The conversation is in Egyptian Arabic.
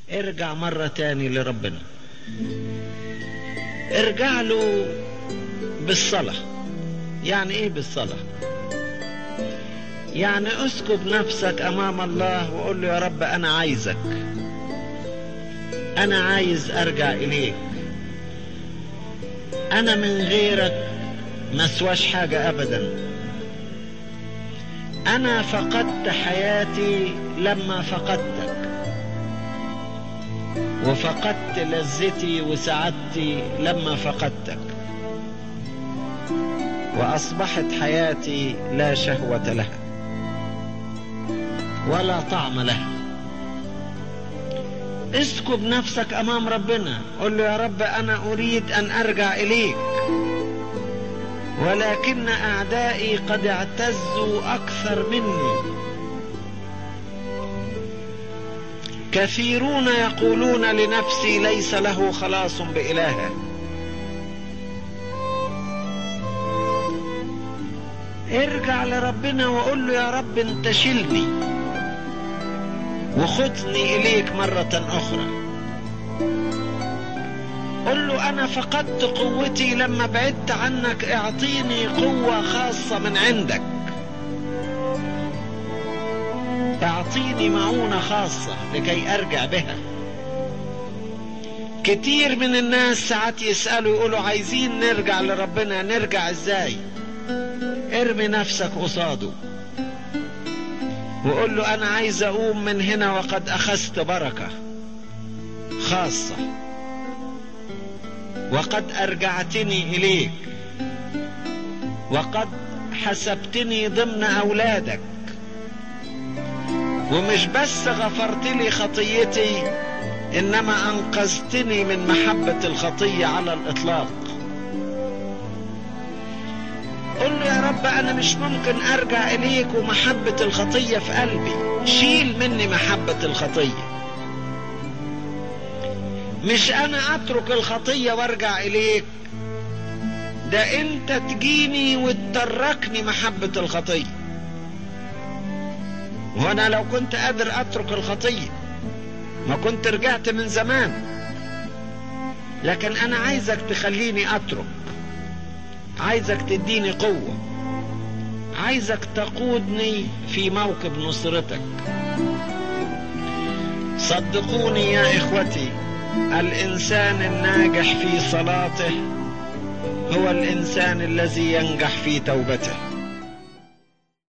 ارجع مرة تاني لربنا ارجع له بالصلاة يعني ايه بالصلاة يعني اسكب نفسك امام الله وقول له يا رب انا عايزك انا عايز ارجع اليك انا من غيرك ما سواش حاجة ابدا انا فقدت حياتي لما فقدتك وفقدت لذتي وسعادتي لما فقدتك واصبحت حياتي لا شهوة لها ولا طعم لها اسكب نفسك امام ربنا قل له يا رب انا اريد ان ارجع اليك ولكن اعدائي قد اعتزوا اكثر مني كثيرون يقولون لنفسي ليس له خلاص بإلهه ارجع لربنا وقول له يا رب انت شيلني وخذني اليك مرة اخرى قل له انا فقدت قوتي لما بعدت عنك اعطيني قوة خاصة من عندك اعطيني معونة خاصة لكي ارجع بها كتير من الناس ساعات يسألوا يقولوا عايزين نرجع لربنا نرجع ازاي ارمي نفسك قصاده وقول له انا عايز اقوم من هنا وقد اخذت بركة خاصة وقد ارجعتني اليك وقد حسبتني ضمن اولادك ومش بس غفرت لي خطيتي انما انقذتني من محبة الخطية على الاطلاق قل له يا رب انا مش ممكن ارجع اليك ومحبة الخطية في قلبي شيل مني محبة الخطية مش انا اترك الخطية وارجع اليك ده انت تجيني وتتركني محبة الخطية وانا لو كنت قادر اترك الخطية ما كنت رجعت من زمان لكن انا عايزك تخليني اترك عايزك تديني قوة عايزك تقودني في موكب نصرتك صدقوني يا اخوتي الانسان الناجح في صلاته هو الانسان الذي ينجح في توبته